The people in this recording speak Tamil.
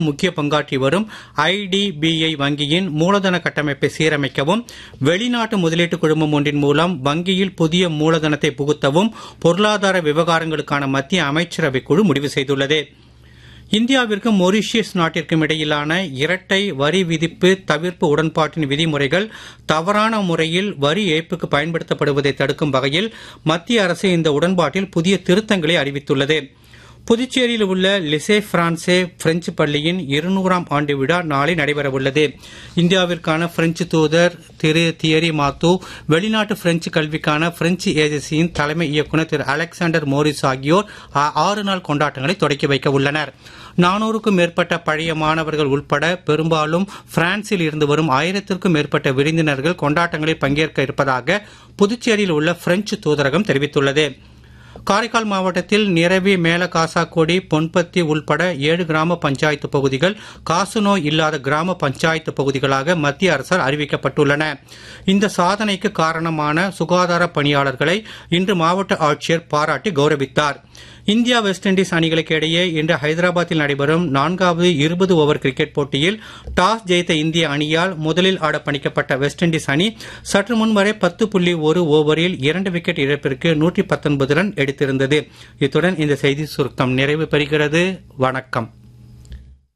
முக்கிய பங்காற்றி வரும் ஐடிபிஐ வங்கியின் மூலதன கட்டமைப்பை சீரமைக்கவும் வெளிநாட்டு முதலீட்டு குழுமம் ஒன்றின் மூலம் வங்கியில் புதிய மூலதனத்தை புகுத்தவும் பொருளாதார விவகாரங்களுக்கான மத்திய அமைச்சரவை குழு முடிவு செய்துள்ளது இந்தியாவிற்கும் மொரீஷியஸ் நாட்டிற்கும் இடையிலான இரட்டை வரி விதிப்பு தவிர்ப்பு உடன்பாட்டின் விதிமுறைகள் தவறான முறையில் வரி ஏய்ப்புக்கு பயன்படுத்தப்படுவதை தடுக்கும் வகையில் மத்திய அரசு இந்த உடன்பாட்டில் புதிய திருத்தங்களை அறிவித்துள்ளது புதுச்சேரியில் உள்ள லிசே பிரான்சே பிரெஞ்சு பள்ளியின் இருநூறாம் ஆண்டு விழா நாளை நடைபெறவுள்ளது இந்தியாவிற்கான பிரெஞ்சு தூதர் திரு தியரி மாத்து வெளிநாட்டு பிரெஞ்சு கல்விக்கான பிரெஞ்சு ஏஜென்சியின் தலைமை இயக்குநர் திரு அலெக்சாண்டர் மோரிஸ் ஆகியோர் ஆறு நாள் கொண்டாட்டங்களை தொடக்கி வைக்க உள்ளனர் நானூறுக்கும் மேற்பட்ட பழைய மாணவர்கள் உட்பட பெரும்பாலும் பிரான்சில் இருந்து வரும் ஆயிரத்திற்கும் மேற்பட்ட விருந்தினர்கள் கொண்டாட்டங்களில் பங்கேற்க இருப்பதாக புதுச்சேரியில் உள்ள பிரெஞ்சு தூதரகம் தெரிவித்துள்ளது காரைக்கால் மாவட்டத்தில் நிரவி மேல காசாக்கோடி பொன்பத்தி உள்பட ஏழு கிராம பஞ்சாயத்து பகுதிகள் காசநோய் இல்லாத கிராம பஞ்சாயத்து பகுதிகளாக மத்திய அரசால் அறிவிக்கப்பட்டுள்ளன இந்த சாதனைக்கு காரணமான சுகாதார பணியாளர்களை இன்று மாவட்ட ஆட்சியர் பாராட்டி கௌரவித்தார் இந்தியா வெஸ்ட் இண்டீஸ் அணிகளுக்கு இடையே இன்று ஹைதராபாத்தில் நடைபெறும் நான்காவது இருபது ஓவர் கிரிக்கெட் போட்டியில் டாஸ் ஜெயித்த இந்திய அணியால் முதலில் ஆட பணிக்கப்பட்ட வெஸ்ட் இண்டீஸ் அணி சற்று முன் வரை பத்து புள்ளி ஒரு ஓவரில் இரண்டு விக்கெட் இழப்பிற்கு நூற்றி பத்தொன்பது ரன் எடுத்திருந்தது இத்துடன் இந்த செய்தி சுருக்கம் நிறைவு பெறுகிறது வணக்கம்